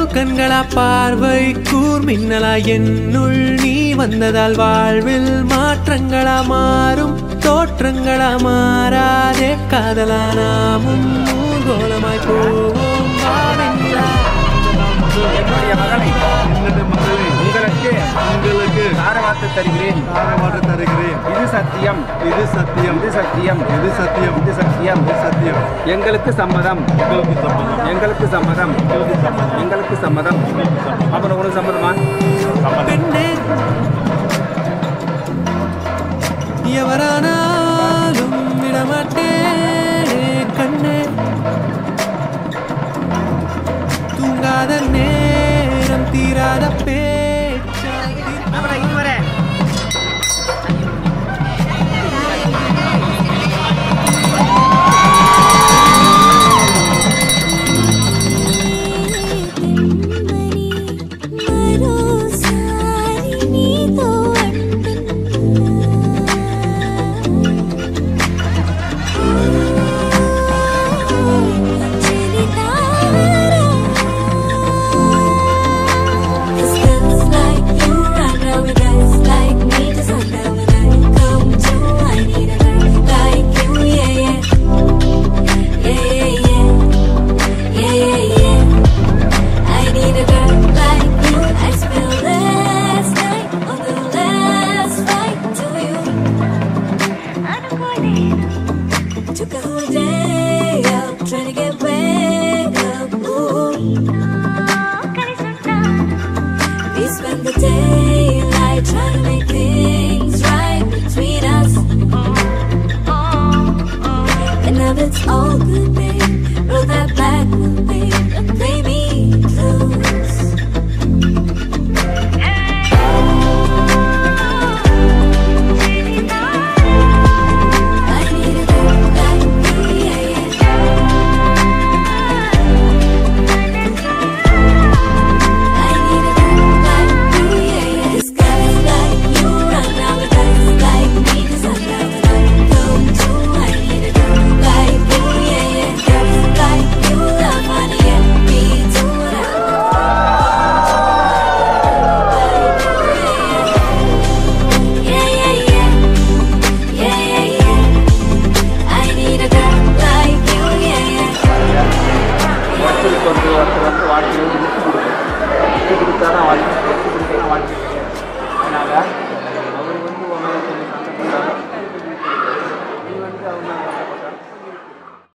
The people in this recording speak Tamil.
கண்களா பார்வை கூர் மின்னலா என்னுள் நீ வந்ததால் வாழ்வில் மாற்றங்களா மாறும் தோற்றங்களா மாறாதே காதலா நாமும் ஊர்கோலமாய் போவோம் வாவென்றா. என்னுடைய மகளை என்னுடைய மகளே உங்களுக்கு உங்களுக்கு தாரவாத்து தருகிறேன் தாரவாடு தருகிறேன் இது சத்தியம் இது சத்தியம் இது சத்தியம் இது சத்தியம் இது சத்தியம் இது சத்தியம் எங்களுக்கு சம்மதம் உங்களுக்கு சம்மதம் எங்களுக்கு சம்மதம் உங்களுக்கு சம்மதம் எங்களுக்கு சம்மதம் அப்புறம் உனக்கு சம்மதமா பெண்ணே எவரானாலும் விடமாட்டேனே கண்ணே தூங்காத நேரம் தீராத பே